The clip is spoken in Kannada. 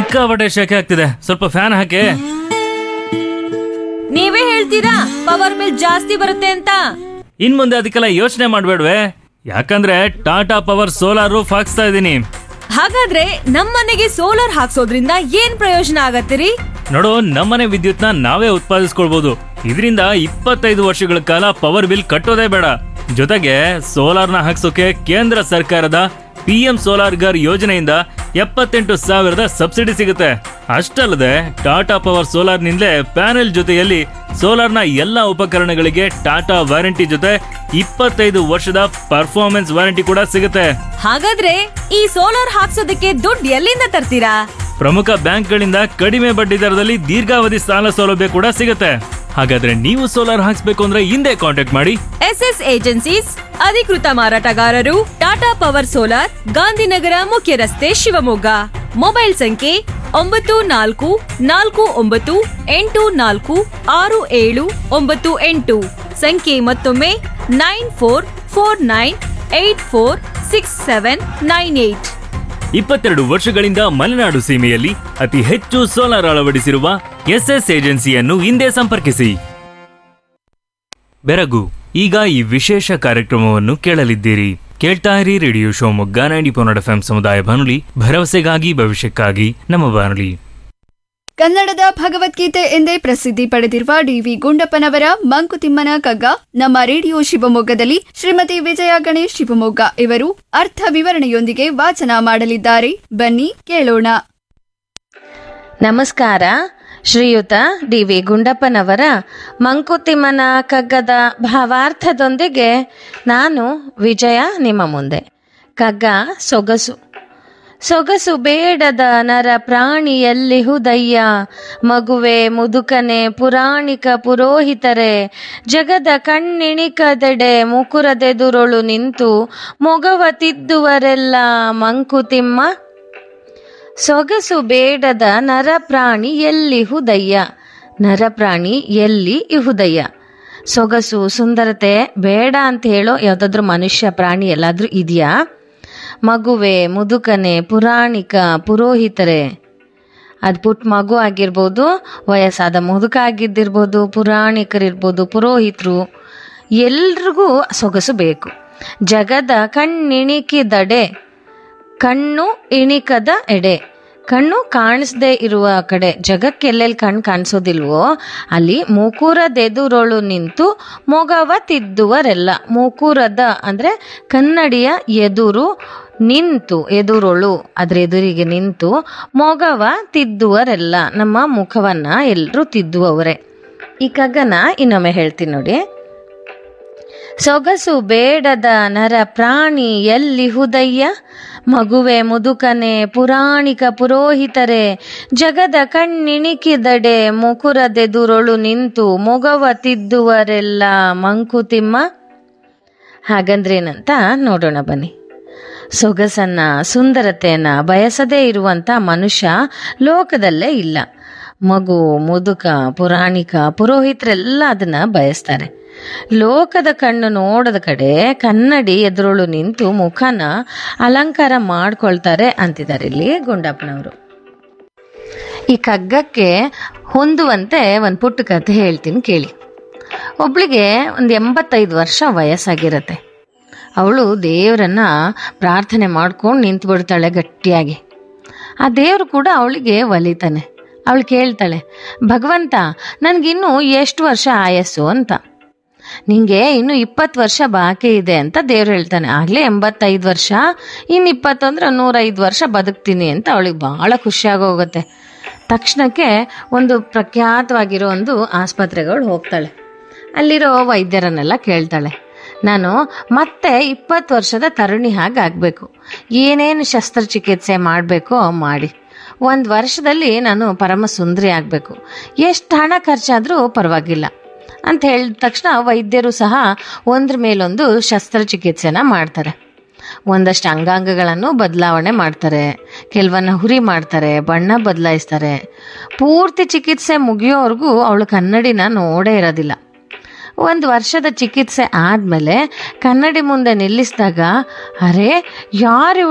ಸಿಕ್ಕಾಪಟ್ಟೆ ಶೆಕೆ ಆಗ್ತಿದೆ ಸ್ವಲ್ಪ ಫ್ಯಾನ್ ಹಾಕಿ ನೀವೇ ಹೇಳ್ತೀರಾ ಪವರ್ ಬಿಲ್ ಜಾಸ್ತಿ ಬರುತ್ತೆ ಅಂತ ಇನ್ ಮುಂದೆ ಅದಕ್ಕೆಲ್ಲ ಯೋಚನೆ ಮಾಡ್ಬೇಡ್ವೆ ಯಾಕಂದ್ರೆ ಟಾಟಾ ಪವರ್ ಸೋಲಾರ್ ಹಾಕ್ಸ್ತಾ ಇದ್ದೀನಿ ಹಾಗಾದ್ರೆ ನಮ್ಮನೆಗೆ ಸೋಲಾರ್ ಹಾಕ್ಸೋದ್ರಿಂದ ಏನ್ ಪ್ರಯೋಜನ ಆಗತ್ತಿರಿ ನೋಡು ನಮ್ಮನೆ ವಿದ್ಯುತ್ನ ನಾವೇ ಉತ್ಪಾದಿಸ್ಕೊಳ್ಬಹುದು ಇದರಿಂದ ಇಪ್ಪತ್ತೈದು ವರ್ಷಗಳ ಕಾಲ ಪವರ್ ಬಿಲ್ ಕಟ್ಟೋದೇ ಬೇಡ ಜೊತೆಗೆ ಸೋಲಾರ್ನ ಹಾಕ್ಸೋಕೆ ಕೇಂದ್ರ ಸರ್ಕಾರದ ಪಿ ಎಂ ಸೋಲಾರ್ ಗರ್ ಯೋಜನೆಯಿಂದ ಎಪ್ಪತ್ತೆಂಟು ಸಾವಿರದ ಸಬ್ಸಿಡಿ ಸಿಗುತ್ತೆ ಅಷ್ಟಲ್ಲದೆ ಟಾಟಾ ಪವರ್ ಸೋಲಾರ್ನಿಂದಲೇ ಪ್ಯಾನೆಲ್ ಜೊತೆಯಲ್ಲಿ ಸೋಲಾರ್ನ ಎಲ್ಲ ಉಪಕರಣಗಳಿಗೆ ಟಾಟಾ ವಾರಂಟಿ ಜೊತೆ ಇಪ್ಪತ್ತೈದು ವರ್ಷದ ಪರ್ಫಾರ್ಮೆನ್ಸ್ ವಾರಂಟಿ ಕೂಡ ಸಿಗುತ್ತೆ ಹಾಗಾದ್ರೆ ಈ ಸೋಲಾರ್ ಹಾಕ್ಸೋದಕ್ಕೆ ದುಡ್ಡು ಎಲ್ಲಿಂದ ತರ್ತೀರಾ ಪ್ರಮುಖ ಬ್ಯಾಂಕ್ಗಳಿಂದ ಕಡಿಮೆ ಬಡ್ಡಿ ದರದಲ್ಲಿ ದೀರ್ಘಾವಧಿ ಸಾಲ ಸೌಲಭ್ಯ ಕೂಡ ಸಿಗುತ್ತೆ ಹಾಗಾದ್ರೆ ನೀವು ಸೋಲಾರ್ ಹಾಕ್ಸ್ಬೇಕು ಅಂದ್ರೆ ಹಿಂದೆ ಕಾಂಟ್ಯಾಕ್ಟ್ ಮಾಡಿ ಎಸ್ ಎಸ್ ಏಜೆನ್ಸೀಸ್ ಅಧಿಕೃತ ಮಾರಾಟಗಾರರು ಟಾಟಾ ಪವರ್ ಸೋಲಾರ್ ಗಾಂಧಿನಗರ ಮುಖ್ಯ ರಸ್ತೆ ಶಿವಮೊಗ್ಗ ಮೊಬೈಲ್ ಸಂಖ್ಯೆ ಒಂಬತ್ತು ನಾಲ್ಕು ನಾಲ್ಕು ಒಂಬತ್ತು ಎಂಟು ನಾಲ್ಕು ಆರು ಏಳು ಒಂಬತ್ತು ಎಂಟು ಸಂಖ್ಯೆ ಮತ್ತೊಮ್ಮೆ nine four four nine eight four six seven nine eight ಇಪ್ಪತ್ತೆರಡು ವರ್ಷಗಳಿಂದ ಮಲೆನಾಡು ಸೀಮೆಯಲ್ಲಿ ಅತಿ ಹೆಚ್ಚು ಸೋಲಾರ್ ಅಳವಡಿಸಿರುವ ಎಸ್ಎಸ್ ಏಜೆನ್ಸಿಯನ್ನು ಹಿಂದೆ ಸಂಪರ್ಕಿಸಿ ಬೆರಗು ಈಗ ಈ ವಿಶೇಷ ಕಾರ್ಯಕ್ರಮವನ್ನು ಕೇಳಲಿದ್ದೀರಿ ಕೇಳ್ತಾ ಇರಿ ರೇಡಿಯೋ ಶಿವಮೊಗ್ಗ ನೈಂಟಿ ಪೊನ್ನಡ ಎಫ್ ಸಮುದಾಯ ಬಾನುಲಿ ಭರವಸೆಗಾಗಿ ಭವಿಷ್ಯಕ್ಕಾಗಿ ನಮ್ಮ ಬಾನುಲಿ ಕನ್ನಡದ ಭಗವದ್ಗೀತೆ ಎಂದೇ ಪ್ರಸಿದ್ಧಿ ಪಡೆದಿರುವ ಡಿವಿ ಗುಂಡಪ್ಪನವರ ಮಂಕುತಿಮ್ಮನ ಕಗ್ಗ ನಮ್ಮ ರೇಡಿಯೋ ಶಿವಮೊಗ್ಗದಲ್ಲಿ ಶ್ರೀಮತಿ ವಿಜಯ ಗಣೇಶ್ ಶಿವಮೊಗ್ಗ ಇವರು ಅರ್ಥ ವಿವರಣೆಯೊಂದಿಗೆ ವಾಚನ ಮಾಡಲಿದ್ದಾರೆ ಬನ್ನಿ ಕೇಳೋಣ ನಮಸ್ಕಾರ ಶ್ರೀಯುತ ಡಿ ವಿ ಗುಂಡಪ್ಪನವರ ಮಂಕುತಿಮ್ಮನ ಕಗ್ಗದ ಭಾವಾರ್ಥದೊಂದಿಗೆ ನಾನು ವಿಜಯ ನಿಮ್ಮ ಮುಂದೆ ಕಗ್ಗ ಸೊಗಸು ಸೊಗಸು ಬೇಡದ ನರ ಪ್ರಾಣಿಯಲ್ಲಿ ಹುದಯ್ಯ ಮಗುವೆ ಮುದುಕನೆ ಪುರಾಣಿಕ ಪುರೋಹಿತರೆ ಜಗದ ಕಣ್ಣಿಣಿಕದೆಡೆ ಮುಕುರದೆದುರೊಳು ನಿಂತು ಮೊಗವ ತಿದ್ದುವರೆಲ್ಲ ಮಂಕುತಿಮ್ಮ ಸೊಗಸು ಬೇಡದ ನರಪ್ರಾಣಿ ಎಲ್ಲಿ ಹುದಯ್ಯ ನರಪ್ರಾಣಿ ಎಲ್ಲಿ ಇಹುದಯ್ಯ ಸೊಗಸು ಸುಂದರತೆ ಬೇಡ ಅಂತ ಹೇಳೋ ಯಾವುದಾದ್ರೂ ಮನುಷ್ಯ ಪ್ರಾಣಿ ಎಲ್ಲಾದ್ರೂ ಇದೆಯಾ ಮಗುವೆ ಮುದುಕನೆ ಪುರಾಣಿಕ ಪುರೋಹಿತರೆ ಅದು ಪುಟ್ಟ ಮಗು ಆಗಿರ್ಬೋದು ವಯಸ್ಸಾದ ಮುದುಕ ಆಗಿದ್ದಿರ್ಬೋದು ಪುರಾಣಿಕರಿರ್ಬೋದು ಪುರೋಹಿತರು ಎಲ್ರಿಗೂ ಸೊಗಸು ಬೇಕು ಜಗದ ಕಣ್ಣಿಣಿಕಿದಡೆ ಕಣ್ಣು ಇಣಿಕದ ಎಡೆ ಕಣ್ಣು ಕಾಣಿಸದೆ ಇರುವ ಕಡೆ ಜಗಕ್ಕೆ ಎಲ್ಲೆಲ್ಲಿ ಕಣ್ಣು ಕಾಣಿಸೋದಿಲ್ವೋ ಅಲ್ಲಿ ಮೂಕುರದೆದುರೊಳು ನಿಂತು ಮೊಗವ ತಿದ್ದುವರೆಲ್ಲ ಮೂಕುರದ ಅಂದ್ರೆ ಕನ್ನಡಿಯ ಎದುರು ನಿಂತು ಎದುರೊಳು ಅದ್ರ ಎದುರಿಗೆ ನಿಂತು ಮೊಗವ ತಿದ್ದುವರೆಲ್ಲ ನಮ್ಮ ಮುಖವನ್ನ ಎಲ್ಲರೂ ತಿದ್ದುವವರೇ ಈ ಕಗ್ಗನ ಇನ್ನೊಮ್ಮೆ ಹೇಳ್ತೀನಿ ನೋಡಿ ಸೊಗಸು ಬೇಡದ ನರ ಪ್ರಾಣಿ ಎಲ್ಲಿ ಹುದಯ್ಯ ಮಗುವೆ ಮುದುಕನೆ ಪುರಾಣಿಕ ಪುರೋಹಿತರೆ ಜಗದ ಕಣ್ಣಿಣಿಕಿದಡೆ ಮುಕುರದೆದುರೊಳು ನಿಂತು ಮೊಗವ ತಿದ್ದುವರೆಲ್ಲ ಮಂಕುತಿಮ್ಮ ಹಾಗಂದ್ರೇನಂತ ನೋಡೋಣ ಬನ್ನಿ ಸೊಗಸನ್ನ ಸುಂದರತೆಯನ್ನ ಬಯಸದೇ ಇರುವಂತ ಮನುಷ್ಯ ಲೋಕದಲ್ಲೇ ಇಲ್ಲ ಮಗು ಮುದುಕ ಪುರಾಣಿಕ ಪುರೋಹಿತರೆಲ್ಲ ಅದನ್ನ ಬಯಸ್ತಾರೆ ಲೋಕದ ಕಣ್ಣು ನೋಡದ ಕಡೆ ಕನ್ನಡಿ ಎದುರುಳು ನಿಂತು ಮುಖನ ಅಲಂಕಾರ ಮಾಡ್ಕೊಳ್ತಾರೆ ಅಂತಿದ್ದಾರೆ ಇಲ್ಲಿ ಗುಂಡಪ್ಪನವರು ಈ ಕಗ್ಗಕ್ಕೆ ಹೊಂದುವಂತೆ ಒಂದು ಪುಟ್ಟ ಕಥೆ ಹೇಳ್ತೀನಿ ಕೇಳಿ ಒಬ್ಳಿಗೆ ಒಂದು ಎಂಬತ್ತೈದು ವರ್ಷ ವಯಸ್ಸಾಗಿರತ್ತೆ ಅವಳು ದೇವರನ್ನ ಪ್ರಾರ್ಥನೆ ಮಾಡ್ಕೊಂಡು ನಿಂತು ಬಿಡ್ತಾಳೆ ಗಟ್ಟಿಯಾಗಿ ಆ ದೇವರು ಕೂಡ ಅವಳಿಗೆ ಒಲಿತಾನೆ ಅವಳು ಕೇಳ್ತಾಳೆ ಭಗವಂತ ನನಗಿನ್ನೂ ಎಷ್ಟು ವರ್ಷ ಆಯಸ್ಸು ಅಂತ ನಿಂಗೆ ಇನ್ನು ಇಪ್ಪತ್ತು ವರ್ಷ ಬಾಕಿ ಇದೆ ಅಂತ ದೇವ್ರು ಹೇಳ್ತಾನೆ ಆಗ್ಲೇ ಎಂಬತ್ತೈದು ವರ್ಷ ಇನ್ನು ಇಪ್ಪತ್ತು ಅಂದ್ರೆ ನೂರೈದು ವರ್ಷ ಬದುಕ್ತೀನಿ ಅಂತ ಅವಳಿಗೆ ಭಾಳ ಖುಷಿಯಾಗೋಗುತ್ತೆ ತಕ್ಷಣಕ್ಕೆ ಒಂದು ಪ್ರಖ್ಯಾತವಾಗಿರೋ ಒಂದು ಆಸ್ಪತ್ರೆಗಳು ಹೋಗ್ತಾಳೆ ಅಲ್ಲಿರೋ ವೈದ್ಯರನ್ನೆಲ್ಲ ಕೇಳ್ತಾಳೆ ನಾನು ಮತ್ತೆ ಇಪ್ಪತ್ತು ವರ್ಷದ ತರುಣಿ ಹಾಗೆ ಆಗಬೇಕು ಏನೇನು ಶಸ್ತ್ರಚಿಕಿತ್ಸೆ ಮಾಡಬೇಕೋ ಮಾಡಿ ಒಂದು ವರ್ಷದಲ್ಲಿ ನಾನು ಪರಮ ಸುಂದರಿ ಆಗಬೇಕು ಎಷ್ಟು ಹಣ ಖರ್ಚಾದರೂ ಪರವಾಗಿಲ್ಲ ಅಂತ ಹೇಳಿದ ತಕ್ಷಣ ವೈದ್ಯರು ಸಹ ಒಂದ್ರ ಮೇಲೊಂದು ಶಸ್ತ್ರಚಿಕಿತ್ಸೆನ ಮಾಡ್ತಾರೆ ಒಂದಷ್ಟು ಅಂಗಾಂಗಗಳನ್ನು ಬದಲಾವಣೆ ಮಾಡ್ತಾರೆ ಕೆಲವನ್ನ ಹುರಿ ಮಾಡ್ತಾರೆ ಬಣ್ಣ ಬದಲಾಯಿಸ್ತಾರೆ ಪೂರ್ತಿ ಚಿಕಿತ್ಸೆ ಮುಗಿಯೋವರೆಗೂ ಅವಳು ಕನ್ನಡಿನ ನೋಡೇ ಇರೋದಿಲ್ಲ ಒಂದು ವರ್ಷದ ಚಿಕಿತ್ಸೆ ಆದಮೇಲೆ ಕನ್ನಡಿ ಮುಂದೆ ನಿಲ್ಲಿಸಿದಾಗ ಅರೆ ಯಾರು